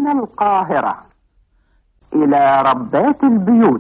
من القاهرة إلى ربات البيوت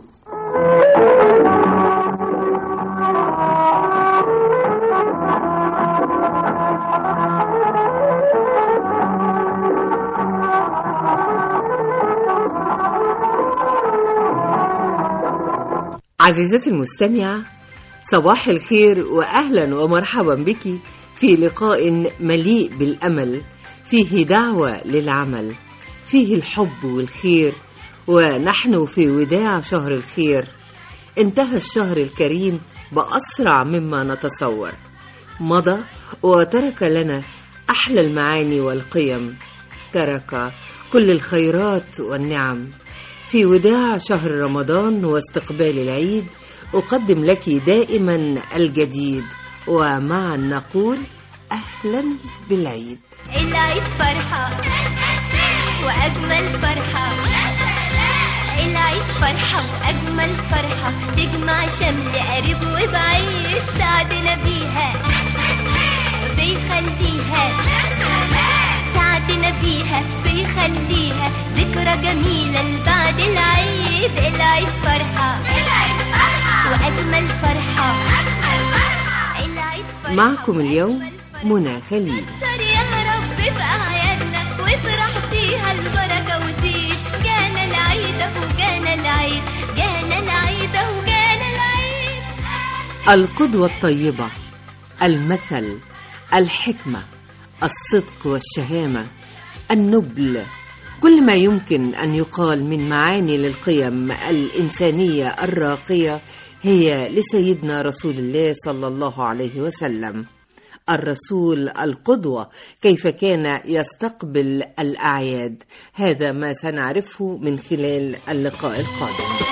عزيزتي المستمعة صباح الخير وأهلا ومرحبا بك في لقاء مليء بالأمل فيه دعوة للعمل فيه الحب والخير ونحن في وداع شهر الخير انتهى الشهر الكريم بأسرع مما نتصور مضى وترك لنا أحلى المعاني والقيم ترك كل الخيرات والنعم في وداع شهر رمضان واستقبال العيد أقدم لك دائما الجديد ومعا نقول أهلا بالعيد العيد فرحة وأجمل فرحة العيد فرحة وأجمل فرحة تجمع شمل قريب وبعيد سعدنا بيها بيخليها سعدنا بيها بيخليها ذكرى جميلة لبعد العيد العيد فرحة وأجمل فرحة العيد فرحة معكم اليوم منى خليل كتر يا رب في أعيادنا وافرح فيها البركة وزيد جانا العيد أهو جانا العيد جانا العيد أهو جانا العيد القدوة الطيبة المثل الحكمة الصدق والشهامة النبل كل ما يمكن أن يقال من معاني للقيم الإنسانية الراقية هي لسيدنا رسول الله صلى الله عليه وسلم الرسول القدوة كيف كان يستقبل الأعياد هذا ما سنعرفه من خلال اللقاء القادم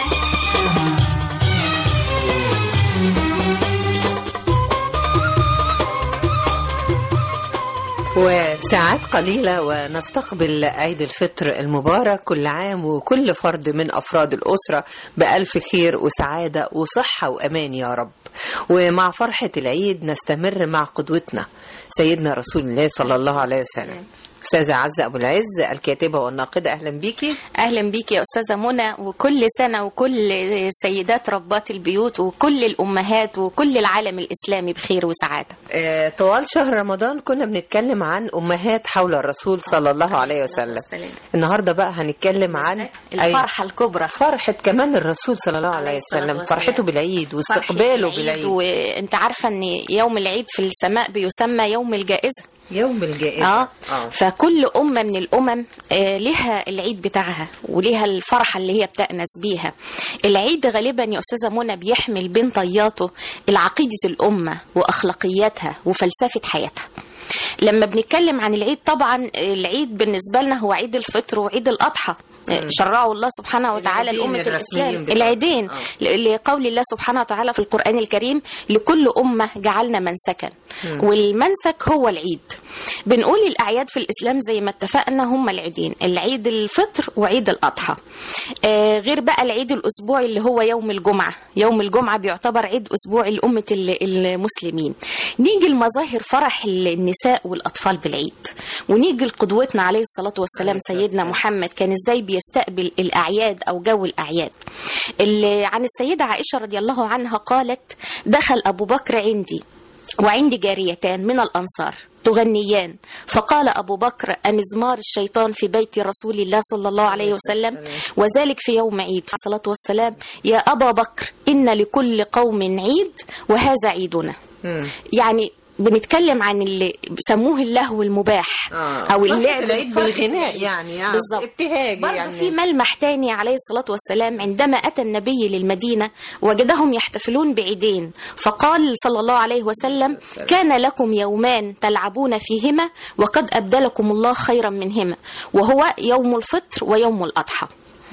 وساعات قليلة ونستقبل عيد الفطر المبارك كل عام وكل فرد من أفراد الأسرة بألف خير وسعادة وصحة وأمان يا رب ومع فرحة العيد نستمر مع قدوتنا سيدنا رسول الله صلى الله عليه وسلم أستاذة عزة أبو العز الكاتبة والناقدة أهلا بيكي اهلا بيكي يا استاذه منى وكل سنه وكل سيدات ربات البيوت وكل الامهات وكل العالم الاسلامي بخير وسعاده آه، طوال شهر رمضان كنا بنتكلم عن أمهات حول الرسول صلى الله عليه وسلم والسلام. النهاردة بقى هنتكلم عن الفرحه الكبرى فرحة كمان الرسول صلى الله عليه عليه الصلاة وسلم والسلام. فرحته بالعيد فرحة واستقباله العيد بالعيد وانت عارفه ان يوم العيد في السماء بيسمى يوم الجائزه يوم الجائزة اه فكل امه من الامم آه لها العيد بتاعها وليها الفرحه اللي هي بتأنس بيها العيد غالبا يا استاذه منى بيحمل بين طياته العقيده الامه واخلاقياتها وفلسفه حياتها لما بنتكلم عن العيد طبعا العيد بالنسبه لنا هو عيد الفطر وعيد الاضحى شرعه الله سبحانه وتعالى العيدين لأمة الرسميين الإسلام بتوعهم. العيدين ل- لقول الله سبحانه وتعالى في القرآن الكريم لكل أمة جعلنا منسكا والمنسك هو العيد بنقول الأعياد في الإسلام زي ما اتفقنا هم العيدين العيد الفطر وعيد الأضحى آه غير بقى العيد الأسبوعي اللي هو يوم الجمعة يوم الجمعة بيعتبر عيد أسبوعي لأمة ال- المسلمين نيجي لمظاهر فرح النساء والأطفال بالعيد ونيجي لقدوتنا عليه الصلاة والسلام سيدنا محمد كان ازاي بيستقبل الأعياد أو جو الأعياد اللي عن السيدة عائشة رضي الله عنها قالت دخل أبو بكر عندي وعندي جاريتان من الأنصار تغنيان فقال أبو بكر أمزمار الشيطان في بيت رسول الله صلى الله عليه وسلم وذلك في يوم عيد الصلاة والسلام يا أبا بكر إن لكل قوم عيد وهذا عيدنا يعني بنتكلم عن اللي سموه اللهو المباح او اللعب العيد فرحة بالغناء العيد. يعني آه. بالظبط ابتهاج برضه يعني. في ملمح تاني عليه الصلاة والسلام عندما أتى النبي للمدينة وجدهم يحتفلون بعيدين فقال صلى الله عليه وسلم كان لكم يومان تلعبون فيهما وقد أبدلكم الله خيرا منهما وهو يوم الفطر ويوم الأضحى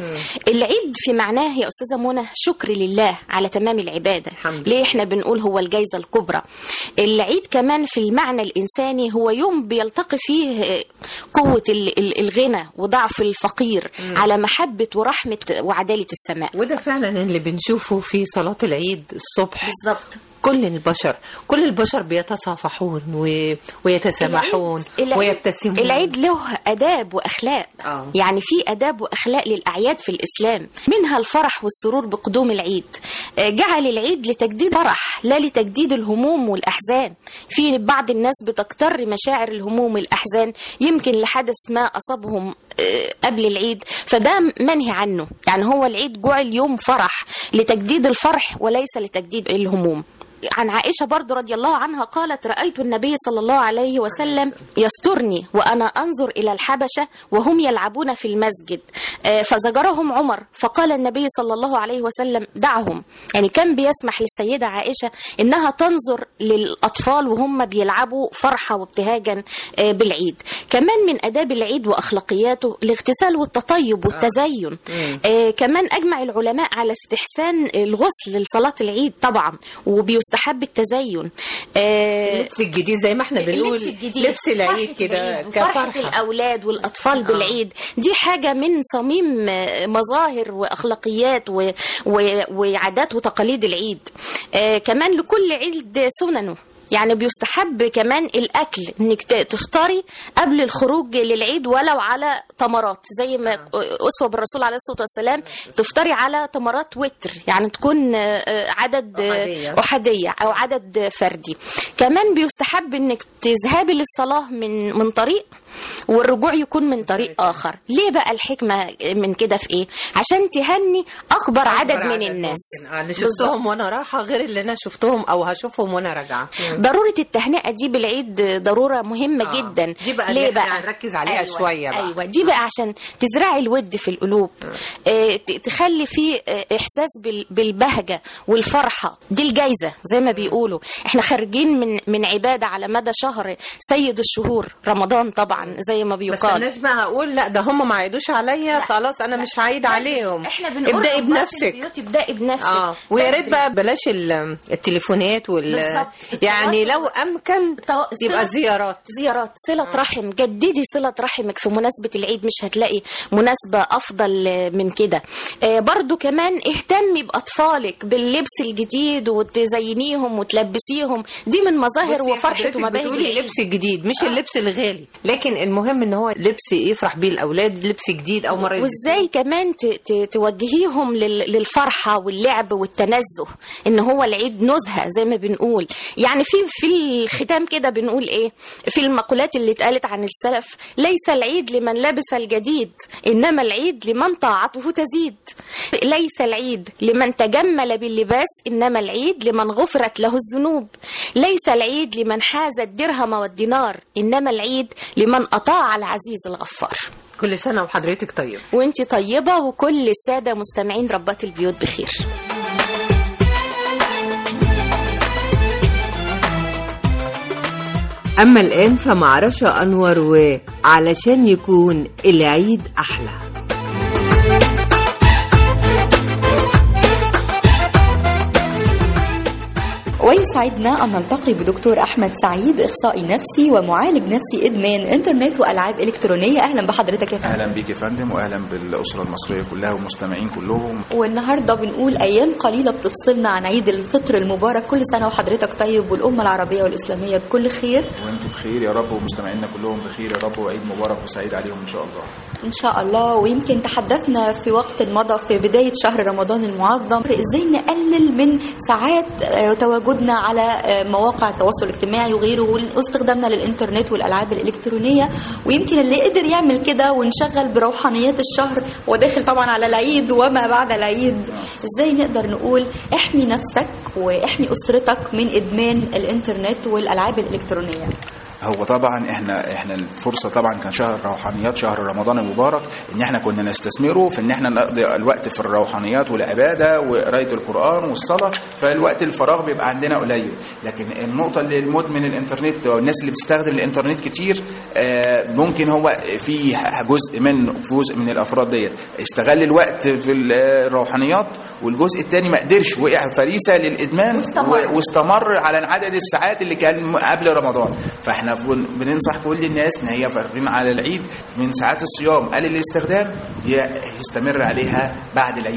العيد في معناه يا أستاذة منى شكر لله على تمام العبادة الحمد ليه احنا بنقول هو الجايزة الكبرى العيد كمان في المعنى الإنساني هو يوم بيلتقي فيه آه، قوة ال- ال- الغنى وضعف الفقير على محبة ورحمة وعدالة السماء وده فعلا اللي بنشوفه في صلاة العيد الصبح بالظبط كل البشر كل البشر بيتصافحون و... ويتسامحون العيد- ويبتسمون العيد له آداب وأخلاق آه. يعني في آداب وأخلاق للأعياد في الإسلام منها الفرح والسرور بقدوم العيد آه، جعل العيد لتجديد فرح لا لتجديد الهموم والأحزان في بعض الناس بتكتر مشاعر الهموم والأحزان يمكن لحدث ما أصابهم آه، قبل العيد فده منهي عنه يعني هو العيد جعل يوم فرح لتجديد الفرح وليس لتجديد الهموم عن عائشة برضو رضي الله عنها قالت رأيت النبي صلى الله عليه وسلم يسترني وأنا أنظر إلى الحبشة وهم يلعبون في المسجد آه، فزجرهم عمر فقال النبي صلى الله عليه وسلم دعهم يعني كان بيسمح للسيدة عائشة إنها تنظر للأطفال وهم بيلعبوا فرحة وابتهاجا آه، بالعيد كمان من أداب العيد وأخلاقياته الاغتسال والتطيب والتزين آه، كمان أجمع العلماء على استحسان الغسل لصلاة العيد طبعا وبيستحب التزين آه، اللبس الجديد زي ما احنا بنقول اللبس الجديد لبس العيد فرحة كده العيد وفرحة كفرحة الأولاد والأطفال بالعيد دي حاجة من صميم آه، مظاهر وأخلاقيات و... و... وعادات وتقاليد العيد آه كمان لكل عيد سننه يعني بيستحب كمان الأكل إنك ت- تفطري قبل الخروج للعيد ولو على تمرات زي ما أسوة بالرسول عليه الصلاة والسلام تفطري على تمرات وتر يعني تكون آه، آه، عدد آه، أحادية. أحادية أو عدد فردي كمان بيستحب إنك تذهبي للصلاة من من طريق والرجوع يكون من طريق آخر ليه بقى الحكمة من كده في إيه عشان تهني أكبر عدد من الناس ممكن. آه، اللي شفتهم وانا رايحه غير اللي انا شفتهم او هشوفهم وانا راجعه ضرورة التهنئة دي بالعيد ضرورة مهمة آه. جدا دي بقى ليه اللي بقى إحنا هنركز عليها أيوة. شوية بقى. أيوة دي بقى عشان تزرعي الود في القلوب آه، ت- تخلي فيه آه، إحساس بال- بالبهجة والفرحة دي الجايزة زي ما بيقولوا احنا خارجين من من عبادة على مدى شهر سيد الشهور رمضان طبعا زي ما بس بيقال الناس بقى اقول لا ده هم ما عيدوش عليا خلاص انا مش هعيد عليهم احنا بنقول ابدأي ربات بنفسك البيوت ابدأي بنفسك اه ويا ريت بدري. بقى بلاش ال- التليفونات وال بالظبط. يعني التواصل. لو امكن تو- يبقى صلة- زيارات زيارات صلة رحم جددي صلة رحمك في مناسبة العيد مش هتلاقي مناسبة أفضل آه، من كده آه، برضو كمان اهتمي بأطفالك باللبس الجديد وتزينيهم وتلبسيهم دي من مظاهر بصي وفرحة حضرتك ومباهج بتقولي العيد. لبس جديد مش اللبس الغالي لكن المهم ان هو لبس يفرح بيه الاولاد لبس جديد او مره وازاي كمان ت- ت- توجهيهم لل- للفرحه واللعب والتنزه ان هو العيد نزهه زي ما بنقول يعني في في الختام كده بنقول ايه في المقولات اللي اتقالت عن السلف ليس العيد لمن لبس الجديد انما العيد لمن طاعته تزيد ليس العيد لمن تجمل باللباس انما العيد لمن غفرت له الذنوب ليس العيد لمن حاز الدرهم والدينار انما العيد لمن اطاع العزيز الغفار كل سنه وحضرتك طيب وانت طيبة وكل السادة مستمعين ربات البيوت بخير أما الآن فمع رشا أنور وعلشان يكون العيد أحلى ويسعدنا أن نلتقي بدكتور أحمد سعيد إخصائي نفسي ومعالج نفسي إدمان إنترنت وألعاب إلكترونية أهلا بحضرتك يا فندم اهلا بيك يا فندم واهلا بالاسره المصريه كلها والمستمعين كلهم والنهاردة بنقول أيام قليلة بتفصلنا عن عيد الفطر المبارك كل سنة وحضرتك طيب والأمة العربية والإسلامية بكل خير وانت بخير يا رب ومستمعينا كلهم بخير يا رب وعيد مبارك وسعيد عليهم ان شاء الله إن شاء الله ويمكن تحدثنا في وقت مضى في بداية شهر رمضان المعظم إزاي نقلل من ساعات آه، تواجدنا على آه، مواقع التواصل الاجتماعي وغيره واستخدامنا للإنترنت والألعاب الإلكترونية ويمكن اللي قدر يعمل كده ونشغل بروحانيات الشهر وداخل طبعا على العيد وما بعد العيد إزاي نقدر نقول احمي نفسك واحمي أسرتك من إدمان الإنترنت والألعاب الإلكترونية هو طبعا احنا احنا الفرصه طبعا كان شهر روحانيات شهر رمضان المبارك ان احنا كنا نستثمره في ان احنا نقضي الوقت في الروحانيات والعباده وقرايه القران والصلاه فالوقت الفراغ بيبقى عندنا قليل لكن النقطه اللي المدمن الانترنت والناس اللي بتستخدم الانترنت كتير آه، ممكن هو في جزء من في جزء من الافراد ديت استغل الوقت في الروحانيات والجزء الثاني ما قدرش وقع فريسه للادمان واستمر. و- واستمر على عدد الساعات اللي كان قبل رمضان فاحنا بن- بننصح كل الناس ان هي فارغين على العيد من ساعات الصيام قلل الاستخدام ي- يستمر عليها بعد العيد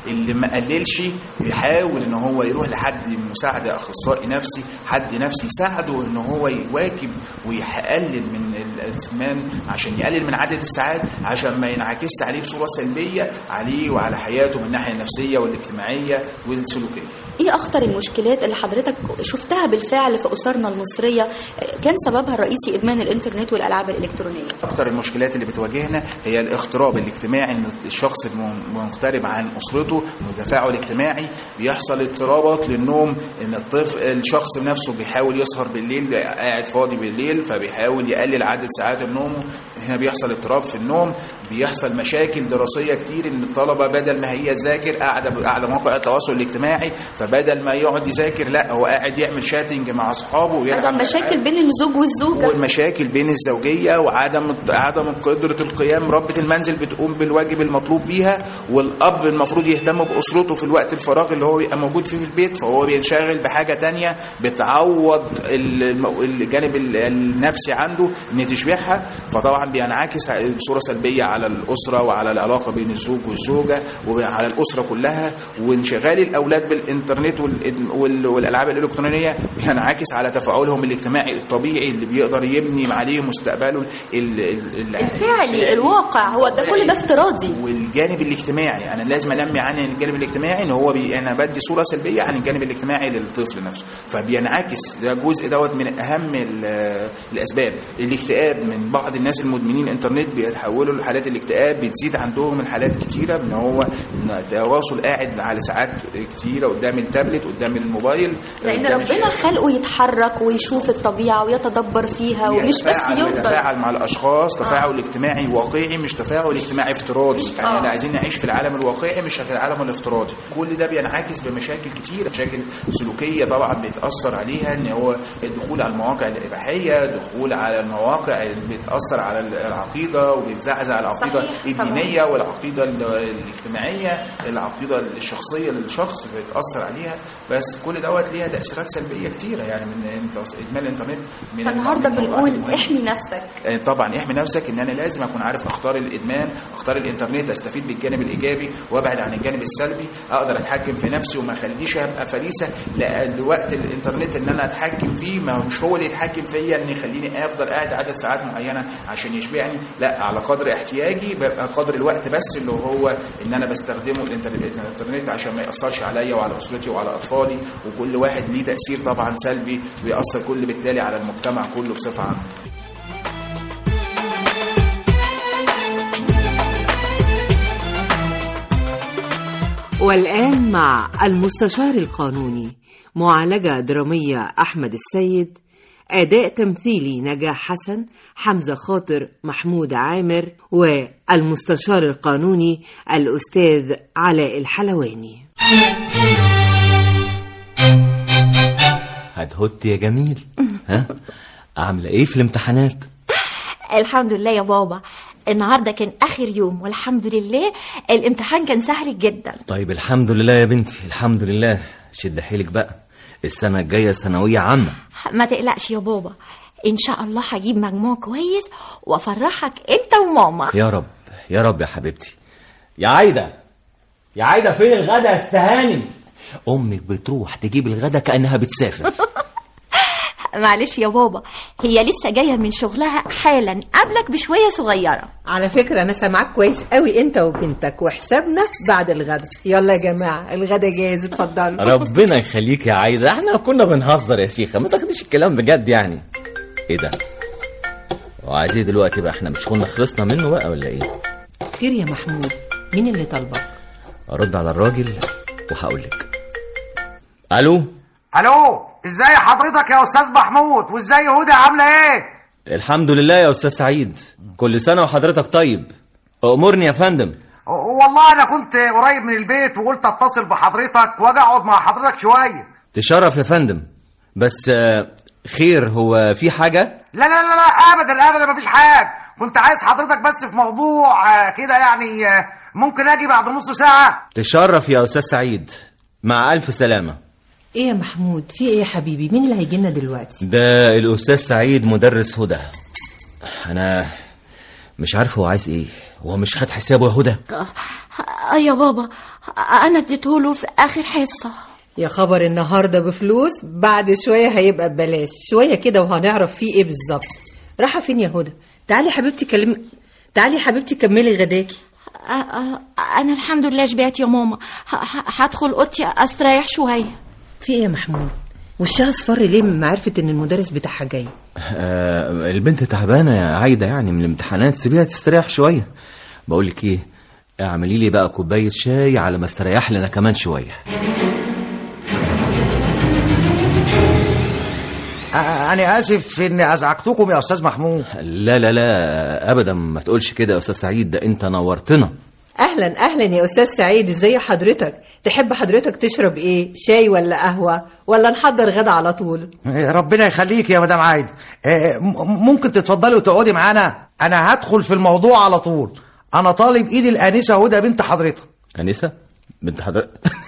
اللي ما قللش يحاول ان هو يروح لحد مساعده اخصائي نفسي حد نفسي يساعده ان هو يواكب ويقلل من الادمان عشان يقلل من عدد الساعات عشان ما ينعكسش عليه بصوره سلبيه عليه وعلى حياته من الناحيه النفسيه والاجتماعيه والسلوكيه ايه اخطر المشكلات اللي حضرتك شفتها بالفعل في اسرنا المصريه كان سببها الرئيسي ادمان الانترنت والالعاب الالكترونيه اكتر المشكلات اللي بتواجهنا هي الاغتراب الاجتماعي ان الشخص المغترب عن اسرته وتفاعل اجتماعي بيحصل اضطرابات للنوم ان الطفل الشخص نفسه بيحاول يسهر بالليل قاعد فاضي بالليل فبيحاول يقلل عدد ساعات النوم هنا بيحصل اضطراب في النوم بيحصل مشاكل دراسيه كتير ان الطلبه بدل ما هي تذاكر قاعده قاعده مواقع التواصل الاجتماعي فبدل ما يقعد يذاكر لا هو قاعد يعمل شاتنج مع اصحابه ويلعب بدل مشاكل بين الزوج والزوجه والمشاكل بين الزوجيه وعدم عدم قدره القيام ربة المنزل بتقوم بالواجب المطلوب بيها والاب المفروض يهتم باسرته في الوقت الفراغ اللي هو بيبقى موجود فيه في البيت فهو بينشغل بحاجه تانية بتعوض الجانب النفسي عنده ان تشبعها فطبعا بينعكس بصوره سلبيه على الاسره وعلى العلاقه بين الزوج والزوجه وعلى الاسره كلها وانشغال الاولاد بالانترنت والالعاب الالكترونيه بينعكس على تفاعلهم الاجتماعي الطبيعي اللي بيقدر يبني عليه مستقبله الفعلي الواقع هو ده كل ده افتراضي والجانب الاجتماعي انا لازم انمي عن الجانب الاجتماعي ان هو بي انا بدي صوره سلبيه عن الجانب الاجتماعي للطفل نفسه فبينعكس ده جزء دوت من اهم الاسباب الاكتئاب من بعض الناس المدمنين الانترنت بيتحولوا لحالات الاكتئاب بتزيد عندهم الحالات كتيره ان هو تواصل قاعد على ساعات كتيره قدام التابلت قدام الموبايل لان ربنا خلقه يتحرك ويشوف الطبيعه ويتدبر فيها ومش بس يفضل يتفاعل مع الاشخاص تفاعل آه. اجتماعي واقعي مش تفاعل اجتماعي افتراضي يعني آه. عايزين نعيش في العالم الواقعي مش في العالم الافتراضي كل ده بينعكس بمشاكل كتيره مشاكل سلوكيه طبعا بيتاثر عليها ان هو الدخول على المواقع الاباحيه دخول على المواقع اللي بتاثر على العقيده وبتزعزع العقيده الدينيه والعقيده الاجتماعيه العقيده الشخصيه للشخص بتاثر عليها بس كل دوت ليها تاثيرات سلبيه كتيره يعني من ادمان الانترنت من فالنهارده بنقول احمي نفسك طبعا احمي نفسك ان انا لازم اكون عارف اختار الادمان اختار الانترنت استفيد بالجانب الايجابي وابعد عن الجانب السلبي اقدر اتحكم في نفسي وما اخليش ابقى فريسه لوقت الانترنت ان انا اتحكم فيه ما مش هو اللي يتحكم فيا ان يخليني افضل قاعد عدد ساعات معينه عشان يشبعني لا على قدر احتياجي ببقى قدر الوقت بس اللي هو ان انا بستخدمه الانترنت عشان ما ياثرش عليا وعلى اسرتي وعلى اطفالي وكل واحد ليه تاثير طبعا سلبي بيأثر كل بالتالي على المجتمع كله بصفه عامه والآن مع المستشار القانوني معالجة درامية أحمد السيد أداء تمثيلي نجاح حسن حمزة خاطر محمود عامر والمستشار القانوني الأستاذ علاء الحلواني هدهدت يا جميل ها عاملة ايه في الامتحانات الحمد لله يا بابا النهارده كان اخر يوم والحمد لله الامتحان كان سهل جدا طيب الحمد لله يا بنتي الحمد لله شد حيلك بقى السنة الجاية ثانوية عامة ما تقلقش يا بابا ان شاء الله هجيب مجموع كويس وافرحك انت وماما يا رب يا رب يا حبيبتي يا عايدة يا عايدة فين الغدا يا استهاني امك بتروح تجيب الغدا كانها بتسافر معلش يا بابا هي لسه جايه من شغلها حالا قبلك بشويه صغيره على فكرة أنا سامعاك كويس قوي أنت وبنتك وحسابنا بعد الغدا يلا يا جماعة الغدا جاهز اتفضلوا ربنا يخليك يا عايدة احنا كنا بنهزر يا شيخة ما تاخديش الكلام بجد يعني ايه ده وعايز ايه دلوقتي بقى احنا مش كنا خلصنا منه بقى ولا ايه خير يا محمود مين اللي طالبك ارد على الراجل وهقول لك الو الو ازاي حضرتك يا استاذ محمود وازاي هدى عامله ايه الحمد لله يا استاذ سعيد كل سنة وحضرتك طيب امرني يا فندم والله انا كنت قريب من البيت وقلت اتصل بحضرتك واجي اقعد مع حضرتك شويه تشرف يا فندم بس آه، خير هو في حاجة لا لا لا لا ابدا ابدا مفيش حاجه كنت عايز حضرتك بس في موضوع آه، كده يعني آه، ممكن اجي بعد نص ساعه تشرف يا استاذ سعيد مع الف سلامة إيه يا محمود في إيه يا حبيبي مين اللي هيجي لنا دلوقتي ده الاستاذ سعيد مدرس هدى انا مش عارف هو عايز ايه هو مش خد حسابه يا هدى آه يا بابا انا اديتهوله في اخر حصه يا خبر النهارده بفلوس بعد شويه هيبقى ببلاش شويه كده وهنعرف فيه ايه بالظبط رايحه فين يا هدى تعالي يا حبيبتي كلمي تعالي يا حبيبتي كملي غداكي آه، آه، انا الحمد لله شبعت يا ماما ه- ه- هدخل اوضتي استريح شويه في ايه يا محمود وشها اصفر ليه من معرفه ان المدرس بتاعها جاي آه البنت تعبانه يا عايده يعني من الامتحانات سيبيها تستريح شويه بقول لك ايه اعملي لي بقى كوبايه شاي على ما استريح لنا كمان شويه آه، انا اسف اني ازعجتكم يا استاذ محمود لا لا لا ابدا ما تقولش كده يا استاذ سعيد ده انت نورتنا اهلا اهلا يا استاذ سعيد ازاي حضرتك تحب حضرتك تشرب ايه شاي ولا قهوه ولا نحضر غدا على طول آه، ربنا يخليك يا مدام عايد آه، م- ممكن تتفضلي وتقعدي معانا انا هدخل في الموضوع على طول انا طالب ايد الانسه هدى بنت حضرتك انسه بنت حضرتك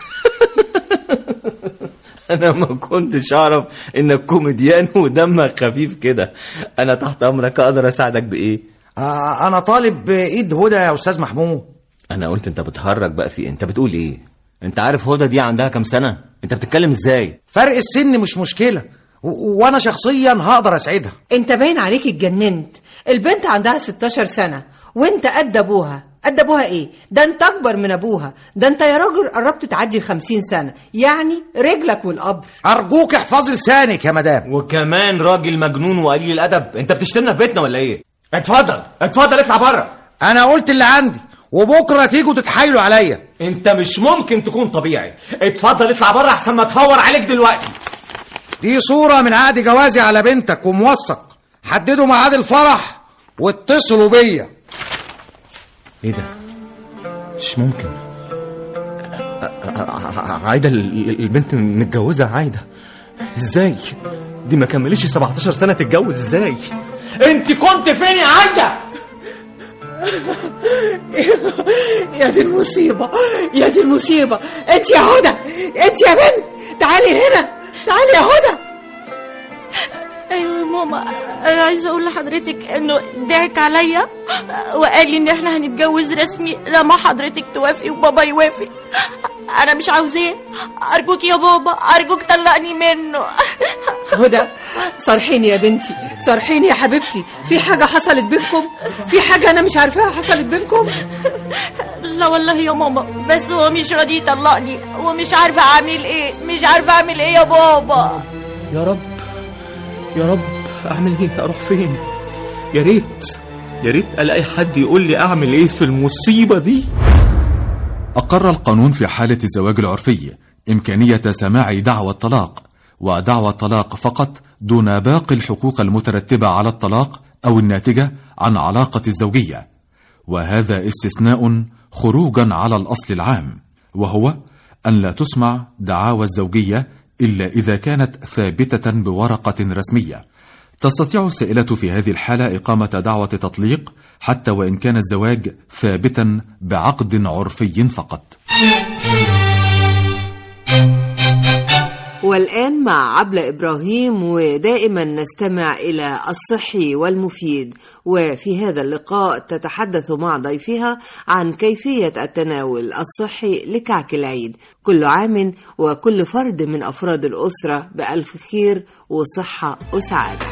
انا ما كنتش اعرف انك كوميديان ودمك خفيف كده انا تحت امرك اقدر اساعدك بايه آه، انا طالب ايد هدى يا استاذ محمود انا قلت انت بتهرج بقى في إيه؟ انت بتقول ايه انت عارف هدى دي عندها كام سنه انت بتتكلم ازاي فرق السن مش مشكله و- وانا شخصيا هقدر اسعدها انت باين عليك اتجننت البنت عندها 16 سنه وانت قد ابوها قد ابوها ايه ده انت اكبر من ابوها ده انت يا راجل قربت تعدي ال 50 سنه يعني رجلك والقبر ارجوك احفظي لسانك يا مدام وكمان راجل مجنون وقليل الادب انت بتشتمنا في بيتنا ولا ايه اتفضل اتفضل اطلع بره انا قلت اللي عندي وبكره تيجوا تتحايلوا عليا انت مش ممكن تكون طبيعي اتفضل اطلع بره احسن ما تهور عليك دلوقتي دي صوره من عقد جوازي على بنتك وموثق حددوا ميعاد الفرح واتصلوا بيا ايه ده مش ممكن عايده ال- البنت متجوزه عايده ازاي دي ما كملتش 17 سنه تتجوز ازاي انت كنت فين يا عايده يا دي المصيبه يا دي المصيبه انت يا هدى انت يا بنت تعالي هنا تعالي يا هدى ايوه يا ماما انا عايزه اقول لحضرتك انه ضحك عليا وقال لي ان احنا هنتجوز رسمي لما حضرتك توافقي وبابا يوافق انا مش عاوزاه ارجوك يا بابا ارجوك طلقني منه هدى صارحيني يا بنتي صارحيني يا حبيبتي في حاجه حصلت بينكم في حاجه انا مش عارفاها حصلت بينكم لا والله يا ماما بس هو مش راضي يطلقني ومش عارفه اعمل ايه مش عارفه اعمل ايه يا بابا يا رب يا رب اعمل ايه اروح فين يا ريت يا ريت الاقي حد يقول لي اعمل ايه في المصيبه دي أقر القانون في حالة الزواج العرفي إمكانية سماع دعوى الطلاق ودعوى الطلاق فقط دون باقي الحقوق المترتبة على الطلاق أو الناتجة عن علاقة الزوجية وهذا استثناء خروجا على الأصل العام وهو أن لا تسمع دعاوى الزوجية إلا إذا كانت ثابتة بورقة رسمية تستطيع السائلة في هذه الحالة إقامة دعوة تطليق حتى وإن كان الزواج ثابتا بعقد عرفي فقط والآن مع عبلة إبراهيم ودائما نستمع إلى الصحي والمفيد وفي هذا اللقاء تتحدث مع ضيفها عن كيفية التناول الصحي لكعك العيد كل عام وكل فرد من أفراد الأسرة بألف خير وصحة وسعادة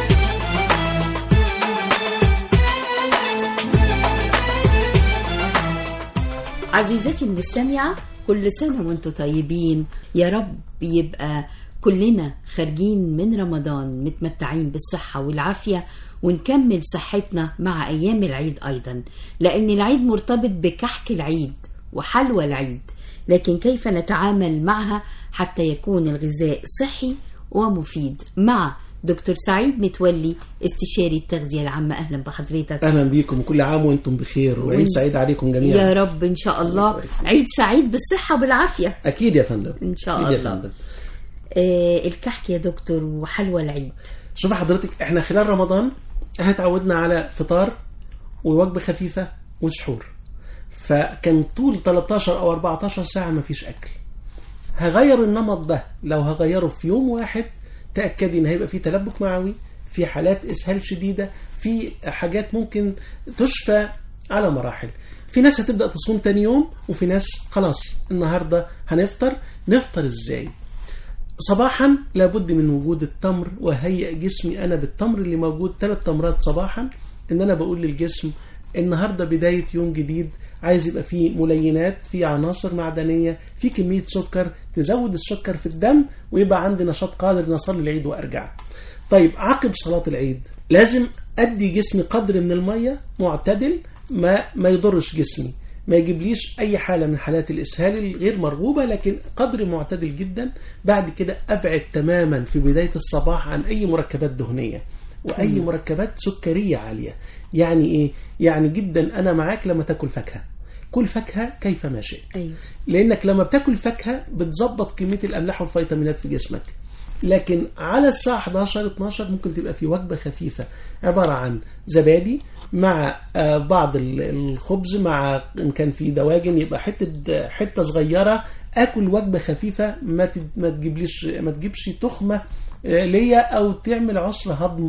عزيزتي المستمعة كل سنة وانتم طيبين يا رب يبقى كلنا خارجين من رمضان متمتعين بالصحة والعافية ونكمل صحتنا مع أيام العيد أيضا لأن العيد مرتبط بكحك العيد وحلوى العيد لكن كيف نتعامل معها حتى يكون الغذاء صحي ومفيد مع دكتور سعيد متولي استشاري التغذية العامة أهلا بحضرتك اهلا بيكم وكل عام وانتم بخير وعيد سعيد عليكم جميعا يا رب إن شاء الله عيد سعيد بالصحة وبالعافية اكيد يا فندم إن شاء أكيد يا الله. فندم. آه الكحك يا دكتور وحلوى العيد شوف حضرتك احنا خلال رمضان احنا اتعودنا على فطار ووجبه خفيفه وسحور فكان طول 13 او 14 ساعه ما فيش اكل هغير النمط ده لو هغيره في يوم واحد تاكدي ان هيبقى في تلبك معوي في حالات اسهال شديده في حاجات ممكن تشفى على مراحل في ناس هتبدا تصوم تاني يوم وفي ناس خلاص النهارده هنفطر نفطر ازاي صباحا لابد من وجود التمر وهيئ جسمي انا بالتمر اللي موجود ثلاث تمرات صباحا ان انا بقول للجسم النهارده بدايه يوم جديد عايز يبقى فيه ملينات فيه عناصر معدنيه في كميه سكر تزود السكر في الدم ويبقى عندي نشاط قادر ان اصلي العيد وارجع طيب عقب صلاه العيد لازم ادي جسمي قدر من الميه معتدل ما ما يضرش جسمي ما يجيبليش اي حاله من حالات الاسهال الغير مرغوبه لكن قدر معتدل جدا بعد كده ابعد تماما في بدايه الصباح عن اي مركبات دهنيه واي مم. مركبات سكريه عاليه يعني ايه يعني جدا انا معاك لما تاكل فاكهه كل فاكهه كيفما شئت ايوه لانك لما بتاكل فاكهه بتظبط كميه الاملاح والفيتامينات في جسمك لكن على الساعه 11 12 ممكن تبقى في وجبه خفيفه عباره عن زبادي مع آه، بعض ال- الخبز مع ان كان في دواجن يبقى حته حته صغيره اكل وجبه خفيفه ما تد- ما تجيبليش ما تجيبش تخمه آه، ليا او تعمل عسر هضم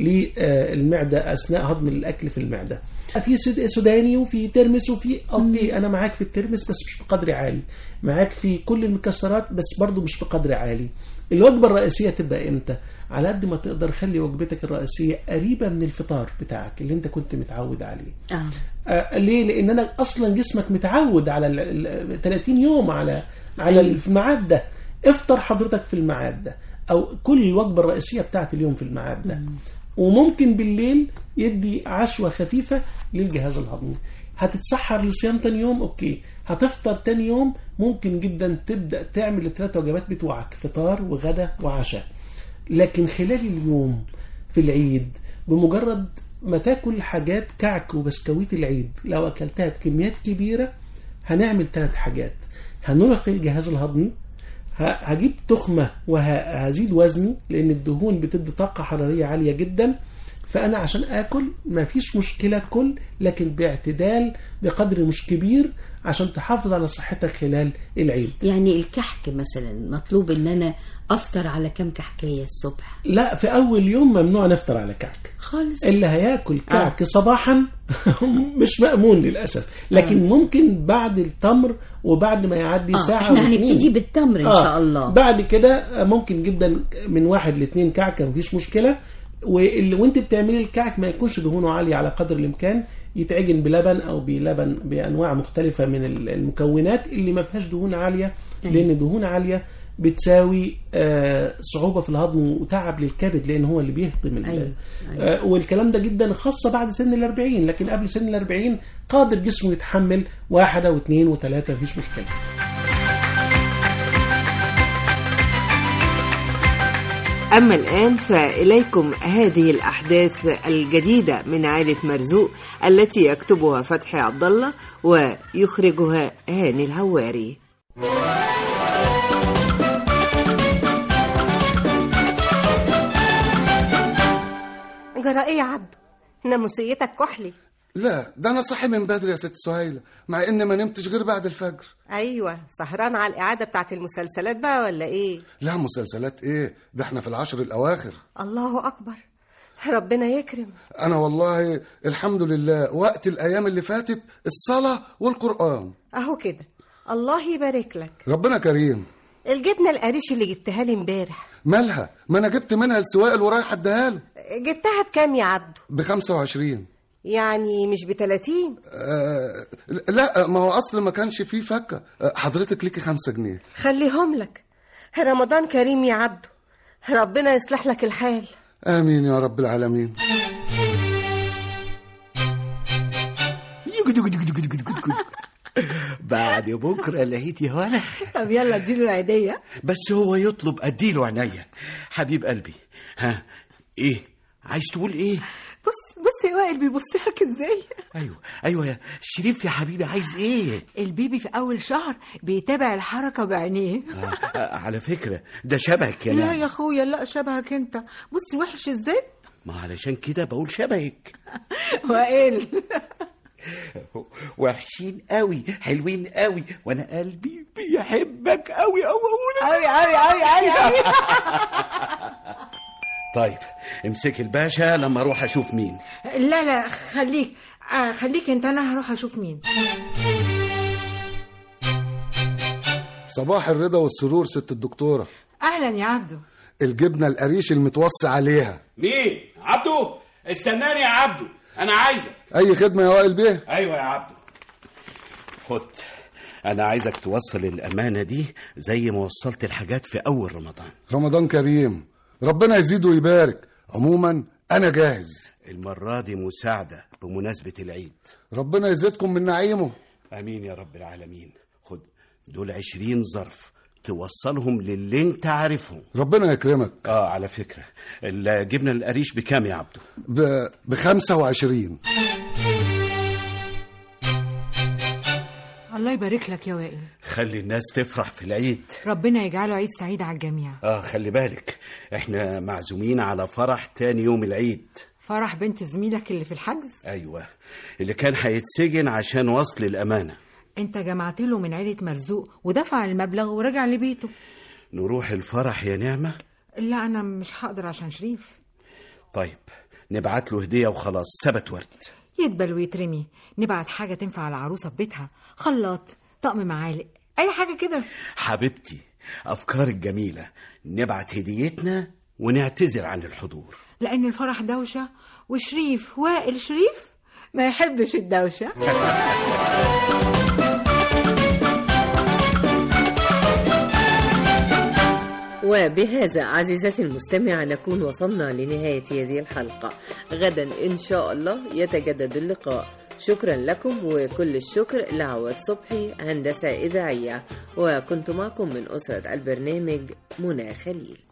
للمعده اثناء هضم الاكل في المعده في سود- سوداني وفي ترمس وفي اوكي انا معاك في الترمس بس مش بقدر عالي معاك في كل المكسرات بس برضو مش بقدر عالي الوجبه الرئيسيه تبقى امتى على قد ما تقدر خلي وجبتك الرئيسيه قريبه من الفطار بتاعك اللي انت كنت متعود عليه اه آه، ليه؟ لان انا اصلا جسمك متعود على ال- ال 30 يوم على على الميعاد ده افطر حضرتك في الميعاد ده او كل الوجبه الرئيسيه بتاعت اليوم في الميعاد ده وممكن بالليل يدي عشوه خفيفه للجهاز الهضمي هتتسحر لصيام تاني يوم اوكي هتفطر تاني يوم ممكن جدا تبدا تعمل الثلاث وجبات بتوعك فطار وغدا وعشاء لكن خلال اليوم في العيد بمجرد ما تاكل حاجات كعك وبسكويت العيد لو اكلتها بكميات كبيره هنعمل ثلاث حاجات هنرهق الجهاز الهضمي ه- هجيب تخمه وهزيد وزني لان الدهون بتدي طاقه حراريه عاليه جدا فانا عشان اكل ما فيش مشكله كل لكن باعتدال بقدر مش كبير عشان تحافظ على صحتك خلال العيد يعني الكحك مثلا مطلوب ان انا افطر على كم كحكايه الصبح لا في اول يوم ممنوع نفطر على كعك خالص اللي هياكل كعك آه. صباحا مش مأمون للأسف لكن آه. ممكن بعد التمر وبعد ما يعدي آه، ساعة إحنا واتنين. هنبتدي بالتمر إن شاء الله. بعد كده ممكن جدا من واحد لاثنين كعك مفيش مشكلة واللي وانت بتعملي الكعك ما يكونش دهونه عالية على قدر الامكان يتعجن بلبن او بلبن بانواع مختلفة من المكونات اللي ما فيهاش دهون عالية أيوة. لان دهون عالية بتساوي آه، صعوبة في الهضم وتعب للكبد لان هو اللي بيهضم ال- أيوة. آه، والكلام ده جدا خاصة بعد سن الأربعين لكن قبل سن الأربعين قادر جسمه يتحمل واحدة واثنين وثلاثة مفيش مشكلة أما الآن فإليكم هذه الأحداث الجديدة من عائلة مرزوق التي يكتبها فتحي عبد الله ويخرجها هاني الهواري جرى ايه يا عبد ناموسيتك كحلي لا ده انا صاحي من بدري يا ست سهيله مع اني ما نمتش غير بعد الفجر ايوه سهران على الاعاده بتاعت المسلسلات بقى ولا ايه لا مسلسلات ايه ده احنا في العشر الاواخر الله اكبر ربنا يكرم انا والله الحمد لله وقت الايام اللي فاتت الصلاه والقران اهو كده الله يبارك لك ربنا كريم الجبنه القريش اللي جبتها لي امبارح مالها ما انا جبت منها السواق ورايح اديها له جبتها بكام يا عبدو ب 25 يعني مش ب 30 آه لا ما هو اصل ما كانش فيه فكه آه، حضرتك ليكي 5 جنيه خليهم لك رمضان كريم يا عبدو ربنا يصلح لك الحال امين يا رب العالمين بعد بكره لقيت يا ولا طب يلا اديله العيدية بس هو يطلب اديله عينيا حبيب قلبي ها ايه عايز تقول ايه بص بص يا وائل بيبص لك ازاي ايوه ايوه يا شريف يا حبيبي عايز ايه البيبي في اول شهر بيتابع الحركة بعينيه آه آه، على فكره ده شبهك يا لا نعم يا اخويا لا شبهك انت بص وحش ازاي ما علشان كده بقول شبهك وائل وحشين قوي حلوين قوي وانا قلبي بيحبك قوي قوي قوي قوي قوي قوي قوي طيب امسك الباشا لما اروح اشوف مين لا لا خليك آه خليك انت انا هروح اشوف مين صباح الرضا والسرور ست الدكتورة اهلا يا عبدو الجبنة القريش المتوصي عليها مين عبده استناني يا عبده انا عايزك أي خدمة يا وائل بيه ايوه يا عبده خد انا عايزك توصل الامانه دي زي ما وصلت الحاجات في اول رمضان رمضان كريم ربنا يزيد ويبارك عموما أنا جاهز المره دي مساعده بمناسبه العيد ربنا يزيدكم من نعيمه امين يا رب العالمين خد دول عشرين ظرف توصلهم للي انت عارفهم ربنا يكرمك اه على فكره الجبنه القريش بكام يا عبده ب... بخمسة وعشرين الله يبارك لك يا وائل خلي الناس تفرح في العيد ربنا يجعله عيد سعيد على الجميع اه خلي بالك احنا معزومين على فرح تاني يوم العيد فرح بنت زميلك اللي في الحجز ايوه اللي كان هيتسجن عشان وصل الامانه انت جمعت له من عيلة مرزوق ودفع المبلغ ورجع لبيته نروح الفرح يا نعمه لا انا مش هقدر عشان شريف طيب نبعت له هديه وخلاص ثبت ورد يدبل ويترمي نبعت حاجة تنفع العروسة في بيتها خلاط طقم معالق اي حاجة كده حبيبتي افكارك جميله نبعت هديتنا ونعتذر عن الحضور لان الفرح دوشة وشريف وائل شريف ما يحبش الدوشة وبهذا عزيزتي المستمعة نكون وصلنا لنهاية هذه الحلقة غدا إن شاء الله يتجدد اللقاء شكرا لكم وكل الشكر لعواد صبحي هندسة إذاعية وكنت معكم من أسرة البرنامج منى خليل